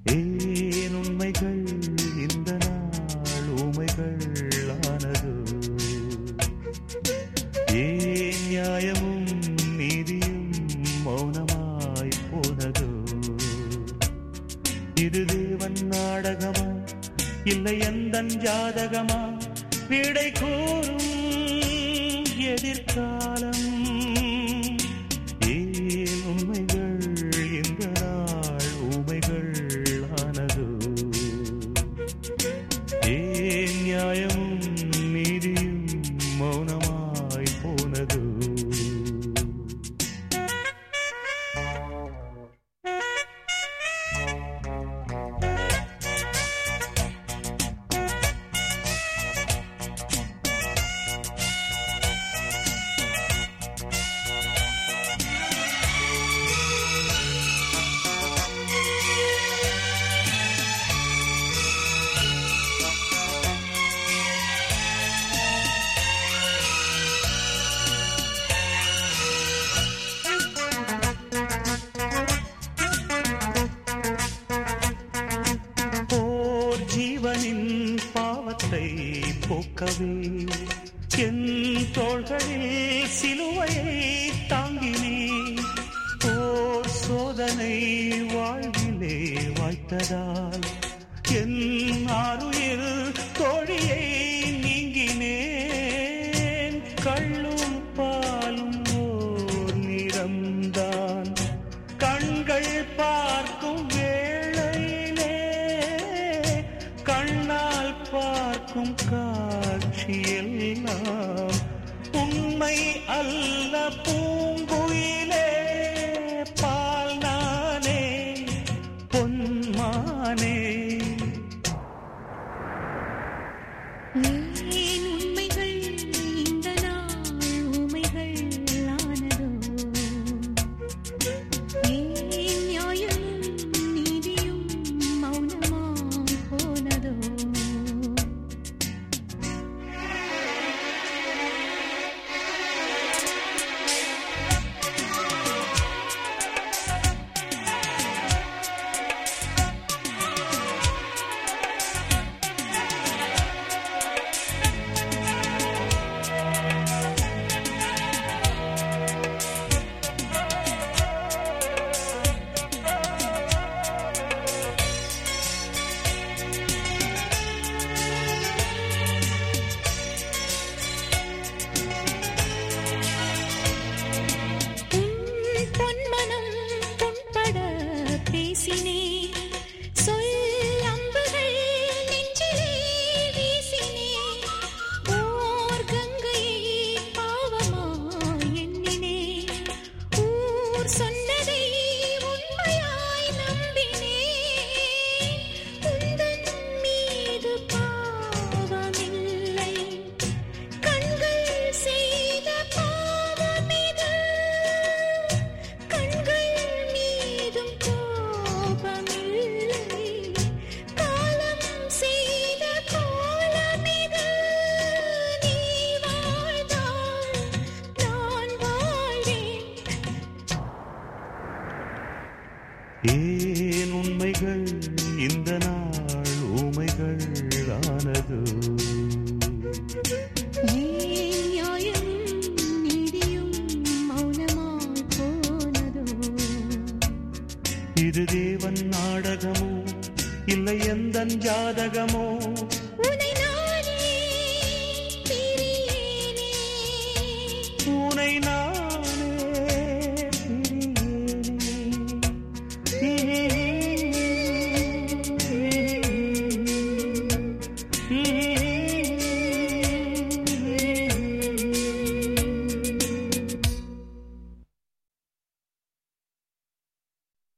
ஏன் உண்மைகள் இந்த நாள் ஊமைகள் ஆனதோ ஏன் நியாயமும் நீதியும் மௌனமாய் போனதோ இது தேவன் நாடகமா இல்லை எந்த ஜாதகமா விடை கூறும் எதிர்காலம் ஏன் உண்மைகள் இந்த நாள் ஊமைகள் ஆனதோ ஏன் நியாயமும் நீதியும் மௌனமாய் போனதோ போர் ஜீவனின் பாவத்தை போக்கவே என் தோள்களில் சிலுவையை தாங்கினே போர் சோதனை வாழ்விலே வாய்த்ததால் என் ஆறுயிர் தோழியை நீங்கினேன் கள்ளும் பாலும் ஓர் நிறம்தான் கண்கள் பார்க்கும் வேளையிலே கண்ணால் பார்க்கும் காட்சியெல்லாம் உண்மை அல்ல பூங்குயிலே பால் நானே பொன்மானே ஏன் உண்மைகள் இந்த நாள் ஊமைகள் ஆனதோ ஏன் நியாயமும் நீதியும் மௌனமாய் போனதோ உன் பொன்மனம் புண்பட பேசினே சொல் அம்புகள் நெஞ்சிலே வீசினே ஓர் கங்கையை பாவமாய் எண்ணினே ஊர் சொன்னதை உண்மையாய் நம்பினே உந்தன் மீது பாவமில்லை கண்கள் செய்த பாவமிது கண்கள் மீதும் கோபமில்லை காலம் செய்த கோலமிது நீ வாழ்ந்தால் நான் வாழ்வேன் ஏன் உண்மைகள் இந்த நாள் ஊமைகள் ஆனதோ ஏன் நியாயமும் நீதியும் மௌனமாய் போனதோ இது தேவன் நாடகமோ இல்லை எந்த ஜாதகமோ உனை நானே பிரியேனே உனை நான்